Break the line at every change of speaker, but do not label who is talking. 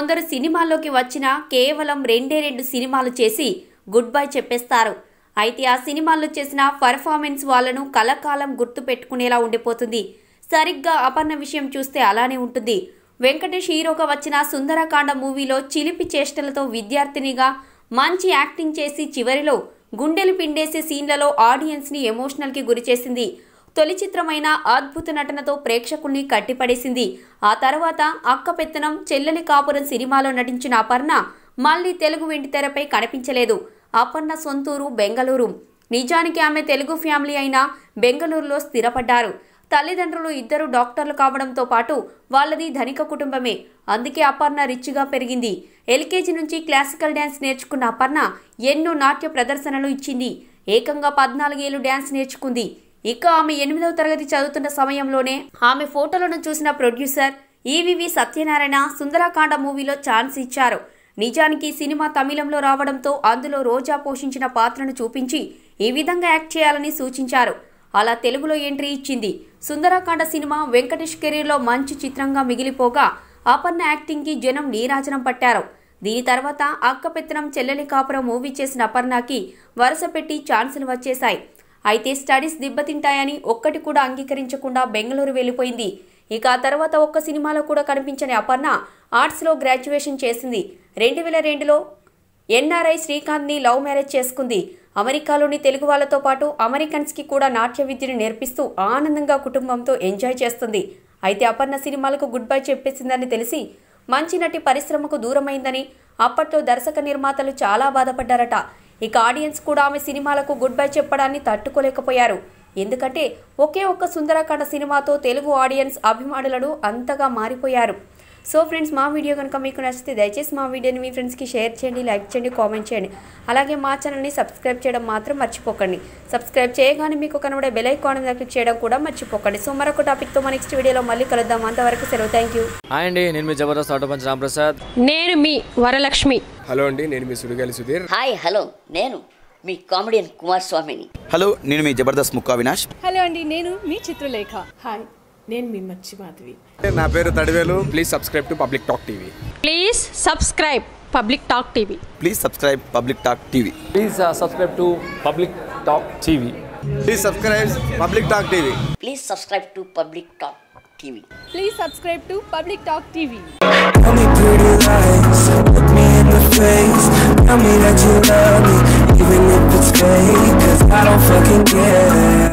కొందరు సినిమాల్లోకి వచ్చిన కేవలం రెండే రెండు సినిమాలు చేసి గుడ్ బై చెప్పేస్తారు అయితే ఆ సినిమాల్లో చేసిన పర్ఫార్మెన్స్ వాళ్ళను కలకాలం గుర్తు పెట్టుకునేలా ఉండిపోతుంది సరిగ్గా అపర్ణ విషయం చూస్తే అలానే ఉంటుంది వెంకటేష్ హీరోగా వచ్చిన సుందరకాండ మూవీలో చిలిపి చేష్టలతో విద్యార్థినిగా మంచి యాక్టింగ్ చేసి చివరిలో గుండెలు పిండేసే సీన్లలో ఆడియన్స్ని ఎమోషనల్కి గురిచేసింది తొలి చిత్రమైన అద్భుత నటనతో ప్రేక్షకుల్ని కట్టిపడేసింది ఆ తర్వాత అక్క పెత్తనం చెల్లెలి కాపురం సినిమాలో నటించిన అపర్ణ మళ్ళీ తెలుగు వెండితెరపై కనిపించలేదు అపర్ణ సొంతూరు బెంగళూరు నిజానికి ఆమె తెలుగు ఫ్యామిలీ అయిన బెంగళూరులో స్థిరపడ్డారు తల్లిదండ్రులు ఇద్దరు డాక్టర్లు కావడంతో పాటు వాళ్ళది ధనిక కుటుంబమే అందుకే అపర్ణ రిచ్గా పెరిగింది ఎల్కేజీ నుంచి క్లాసికల్ డ్యాన్స్ నేర్చుకున్న అపర్ణ ఎన్నో నాట్య ప్రదర్శనలు ఇచ్చింది ఏకంగా పద్నాలుగేళ్లు డ్యాన్స్ నేర్చుకుంది ఇక ఆమె ఎనిమిదవ తరగతి చదువుతున్న సమయంలోనే ఆమె ఫోటోలను చూసిన ప్రొడ్యూసర్ ఈవివి సత్యనారాయణ సుందరకాండ మూవీలో ఛాన్స్ ఇచ్చారు నిజానికి సినిమా తమిళంలో రావడంతో అందులో రోజా పోషించిన పాత్రను చూపించి ఈ విధంగా యాక్ట్ చేయాలని సూచించారు అలా తెలుగులో ఎంట్రీ ఇచ్చింది సుందరకాండ సినిమా వెంకటేష్ కెరీర్లో మంచి చిత్రంగా మిగిలిపోగా అపర్ణ యాక్టింగ్కి జనం నీరాజనం పట్టారు దీని తర్వాత అక్క పెత్తనం చెల్లెలి కాపురం మూవీ చేసిన అపర్ణకి వరుస పెట్టి ఛాన్సులు వచ్చేశాయి అయితే స్టడీస్ దెబ్బతింటాయని ఒక్కటి కూడా అంగీకరించకుండా బెంగళూరు వెళ్ళిపోయింది ఇక ఆ తర్వాత ఒక్క సినిమాలో కూడా కనిపించని అపర్ణ ఆర్ట్స్లో గ్రాడ్యుయేషన్ చేసింది రెండు వేల రెండులో ఎన్ఆర్ఐ శ్రీకాంత్ని లవ్ మ్యారేజ్ చేసుకుంది అమెరికాలోని తెలుగు వాళ్ళతో పాటు అమెరికన్స్కి కూడా నాట్య విద్యను నేర్పిస్తూ ఆనందంగా కుటుంబంతో ఎంజాయ్ చేస్తుంది అయితే అపర్ణ సినిమాలకు గుడ్ బై చెప్పేసిందని తెలిసి మంచి నటి పరిశ్రమకు దూరమైందని అప్పట్లో దర్శక నిర్మాతలు చాలా బాధపడ్డారట ఇక ఆడియన్స్ కూడా ఆమె సినిమాలకు గుడ్ బై చెప్పడాన్ని తట్టుకోలేకపోయారు ఎందుకంటే ఒకే ఒక్క సుందరకాండ సినిమాతో తెలుగు ఆడియన్స్ అభిమానులను అంతగా మారిపోయారు సో ఫ్రెండ్స్ మా వీడియో కనుక మీకు నచ్చితే దయచేసి మా వీడియోని మీ ఫ్రెండ్స్కి షేర్ చేయండి లైక్ చేయండి కామెంట్ చేయండి అలాగే మా ఛానల్ని సబ్స్క్రైబ్ చేయడం మాత్రం మర్చిపోకండి సబ్స్క్రైబ్ చేయగానే మీకు కనబడే బెల్ ఐకాన్ మీద క్లిక్ చేయడం కూడా మర్చిపోకండి సో మరొక టాపిక్తో మా నెక్స్ట్ వీడియోలో మళ్ళీ కలుద్దాం అంతవరకు సెలవు థ్యాంక్ యూ
హాయ్ అండి నేను మీ జబర్దస్త్ ఆటో పంచ్ రాంప్రసాద్
నేను మీ వరలక్ష్మి
హలో అండి నేను మీ సుడిగాలి సుధీర్
హాయ్ హలో నేను మీ కామెడియన్ కుమార్ స్వామిని
హలో నేను మీ జబర్దస్త్ ముక్కా వినాష్
హలో అండి నేను మీ చిత్రలేఖ హాయ్ నేను మీ మచ్చి మాధవి
నా పేరు Thadivelu please subscribe to Public Talk TV
please subscribe Public Talk TV
please subscribe Public Talk TV
please subscribe to Public Talk TV
please subscribe Public Talk TV
please subscribe to Public Talk TV
please subscribe to Public Talk TV
Tell me pretty lies, look me in the face Tell me that you love me, even if it's fake Cause I don't fucking care